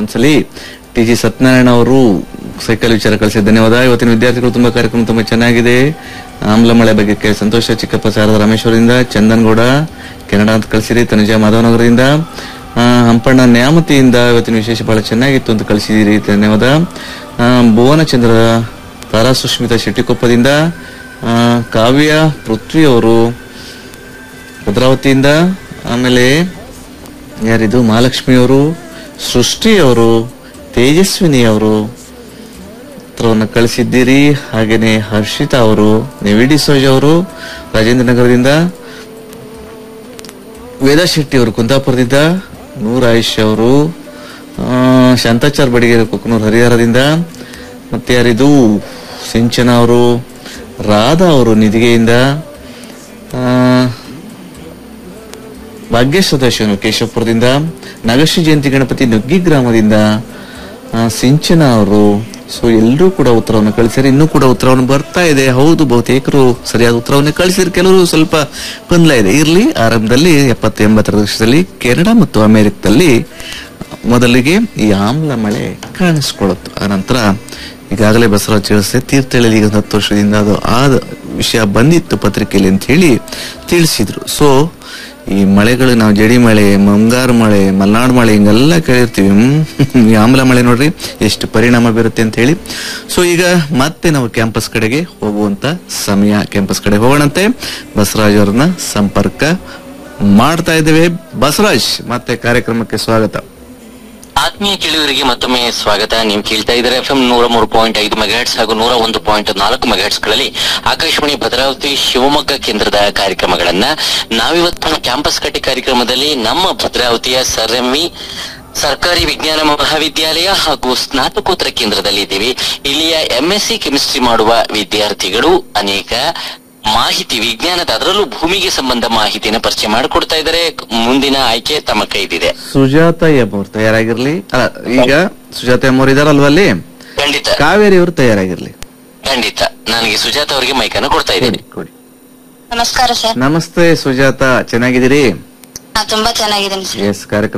ಒಂದ್ಸಲಿ T G Satyanarayana ಅವರು cycle ವಿಚಾರ ಕಳಿಸಿದ ಧನ್ಯವಾದ ಇವತ್ತಿನ ವಿದ್ಯಾರ್ಥಿಗಳು ತುಂಬಾ ಕಾರ್ಯಕ್ರಮ ತುಂಬಾ ಚೆನ್ನಾಗಿದೆ ಆಮ್ಲ ಮಳೆ ಬಗ್ಗೆ ಕೇಳಿ ಸಂತೋಷ ಚಿಕ್ಕಪ್ಪ ಸಾರದ ರಾಮೇಶ್ವರದಿಂದ ಚಂದನ್ಗೌಡ ಕೆನಡಾ ಅಂತ ಕಳಿಸಿರಿ ತನುಜ ಮಾಧವನಗರದಿಂದ ಆ, ಹಂಪಣ್ಣ ನ್ಯಾಮತಿಯಿಂದ ಇವತ್ತಿನ ವಿಶೇಷ ಬಹಳ ಚೆನ್ನಾಗಿತ್ತು ಅಂತ ಕಳಿಸಿದಿರಿ ಧನ್ಯವಾದ ಆ, ಭುವನಚಂದ್ರ ತಾರಾ ಸುಷ್ಮಿತಾ ಶೆಟ್ಟಿಕೊಪ್ಪದಿಂದ ಆ, ಕಾವ್ಯ ಪೃಥ್ವಿ ಅವರು ಭದ್ರಾವತಿಯಿಂದ ಆಮೇಲೆ ಯಾರಿದು ಮಹಾಲಕ್ಷ್ಮಿ ಅವರು ಸೃಷ್ಟಿ ಅವರು ತೇಜಸ್ವಿನಿ ಅವರು ಪತ್ರವನ್ನು ಕಳಿಸಿದ್ದೀರಿ ಹಾಗೇನೆ ಹರ್ಷಿತಾ ಅವರು ನೆವಿಡಿ ಸೋಜ್ ಅವರು ರಾಜೇಂದ್ರ ನಗರದಿಂದ ವೇದಾ ಶೆಟ್ಟಿ ಅವರು ಕುಂದಾಪುರದಿಂದ ನೂರ್ ಆಯುಷ್ ಅವರು ಆ, ಶಾಂತಾಚಾರ್ ಬಡಿಗೇರಿ ಕುಕ್ನೂರ್ ಹರಿಹರದಿಂದ ಮತ್ತೆ ಯಾರಿದು ಸಿಂಚನ ಅವರು ರಾಧಾ ಅವರು ನಿಧಿಗೆಯಿಂದ ಆ, ಭಾಗ್ಯೇಶ್ ಸದಾಶಿವನು ಕೇಶವಪುರದಿಂದ ನಾಗಶ್ರೀ ಜಯಂತಿ ಗಣಪತಿ ನುಗ್ಗಿ ಗ್ರಾಮದಿಂದ ಆ, ಸಿಂಚನ ಅವರು ಸೊ ಎಲ್ಲರೂ ಕೂಡ ಉತ್ತರವನ್ನು ಕಳಿಸಿರಿ ಇನ್ನೂ ಕೂಡ ಉತ್ತರವನ್ನು ಬರ್ತಾ ಇದೆ ಹೌದು ಬಹುತೇಕರು ಸರಿಯಾದ ಉತ್ತರವನ್ನು ಕಳಿಸಿರಿ ಕೆಲವರು ಸ್ವಲ್ಪ ಗೊಂದಲ ಇದೆ ಇರ್ಲಿ ಆರಂಭದಲ್ಲಿ ಎಪ್ಪತ್ತು ಎಂಬತ್ತರ ದಶಕದಲ್ಲಿ ಕೆನಡಾ ಮತ್ತು ಅಮೆರಿಕದಲ್ಲಿ ಮೊದಲಿಗೆ ಈ ಆಮ್ಲ ಮಳೆ ಕಾಣಿಸ್ಕೊಳ್ಳುತ್ತು ಆನಂತರ ಈಗಾಗಲೇ ಬಸವರಾಜ್ ತಿಳಿಸಿದೆ ತೀರ್ಥಹಳ್ಳಿ ಈಗ ಒಂದು ಹತ್ತು ವರ್ಷದಿಂದ ಅದು ಆದ ವಿಷಯ ಬಂದಿತ್ತು ಪತ್ರಿಕೆಯಲ್ಲಿ ಅಂತ ಹೇಳಿ ತಿಳಿಸಿದ್ರು ಸೊ ಈ ಮಳೆಗಳು ನಾವು ಜಡಿ ಮಳೆ ಮುಂಗಾರು ಮಳೆ ಮಲ್ನಾಡು ಮಳೆ ಹಿಂಗೆಲ್ಲ ಕೇಳಿರ್ತೀವಿ ಹ್ಮ್. ಈ ಆಮ್ಲ ಮಳೆ ನೋಡ್ರಿ ಎಷ್ಟು ಪರಿಣಾಮ ಬೀರುತ್ತೆ ಅಂತ ಹೇಳಿ ಸೊ ಈಗ ಮತ್ತೆ ನಾವು ಕ್ಯಾಂಪಸ್ ಕಡೆಗೆ ಹೋಗುವಂತ ಸಮಯ ಕ್ಯಾಂಪಸ್ ಕಡೆ ಹೋಗೋಣಂತೆ ಬಸವರಾಜ್ ಅವರನ್ನ ಸಂಪರ್ಕ ಮಾಡ್ತಾ ಇದ್ದೇವೆ ಬಸವರಾಜ್ ಮತ್ತೆ ಕಾರ್ಯಕ್ರಮಕ್ಕೆ ಸ್ವಾಗತ ಆತ್ಮೀಯ ಕೇಳುವರಿಗೆ ಮತ್ತೊಮ್ಮೆ ಸ್ವಾಗತ ನೀವು ಕೇಳ್ತಾ ಇದ್ದಾರೆ ಎಫ್ ಎಂ ನೂರ ಮೂರು ಪಾಯಿಂಟ್ ಐದು ಮೆಗಾಟ್ಸ್ ಹಾಗೂ ನೂರ ಒಂದು ಪಾಯಿಂಟ್ ನಾಲ್ಕು ಮೆಗಾಟ್ಸ್ ಗಳಲ್ಲಿ ಆಕಾಶವಾಣಿ ಭದ್ರಾವತಿ ಶಿವಮೊಗ್ಗ ಕೇಂದ್ರದ ಕಾರ್ಯಕ್ರಮಗಳನ್ನ ನಾವಿವತ್ತು ಕ್ಯಾಂಪಸ್ ಕಟ್ಟಿ ಕಾರ್ಯಕ್ರಮದಲ್ಲಿ ನಮ್ಮ ಭದ್ರಾವತಿಯ ಸರ್ ಎಂ ವಿ ಸರ್ಕಾರಿ ವಿಜ್ಞಾನ ಮಹಾವಿದ್ಯಾಲಯ ಹಾಗೂ ಸ್ನಾತಕೋತ್ತರ ಕೇಂದ್ರದಲ್ಲಿ ಇದ್ದೀವಿ ಇಲ್ಲಿಯ ಎಂಎಸ್ಸಿ ಕೆಮಿಸ್ಟ್ರಿ ಮಾಡುವ ವಿದ್ಯಾರ್ಥಿಗಳು ಅನೇಕ ಮಾಹಿತಿ ವಿಜ್ಞಾನದ ಅದರಲ್ಲೂ ಭೂಮಿಗೆ ಸಂಬಂಧ ಮಾಹಿತಿನ ಪರಿಚಯ ಮಾಡಿಕೊಡ್ತಾ ಇದ್ದಾರೆ ಮುಂದಿನ ಆಯ್ಕೆ ತಮ್ಮ ಕೈದಿದೆ ಸುಜಾತ ಎಂ ಅವ್ರು ತಯಾರಾಗಿರ್ಲಿ ಅಲ್ಲ ಈಗ ಸುಜಾತ ಎಂ ಅವ್ರು ಇದಾರಲ್ವ ಅಲ್ಲಿ ಖಂಡಿತ ಕಾವೇರಿ ಅವರು ತಯಾರಾಗಿರ್ಲಿ ಖಂಡಿತ ನನಗೆ ಸುಜಾತ ಅವರಿಗೆ ಮೈಕನ್ನು ಕೊಡ್ತಾ ಇದ್ದೀನಿ ಕೊಡಿ ನಮಸ್ಕಾರ ಸರ್ ನಮಸ್ತೆ ಸುಜಾತ ಚೆನ್ನಾಗಿದ್ದೀರಿ ನಾ ತುಂಬಾ ಚೆನ್ನಾಗಿದ್ದೀನಿ ಸರ್ ಎಸ್ ಕಾರ್ಯಕ್ರಮ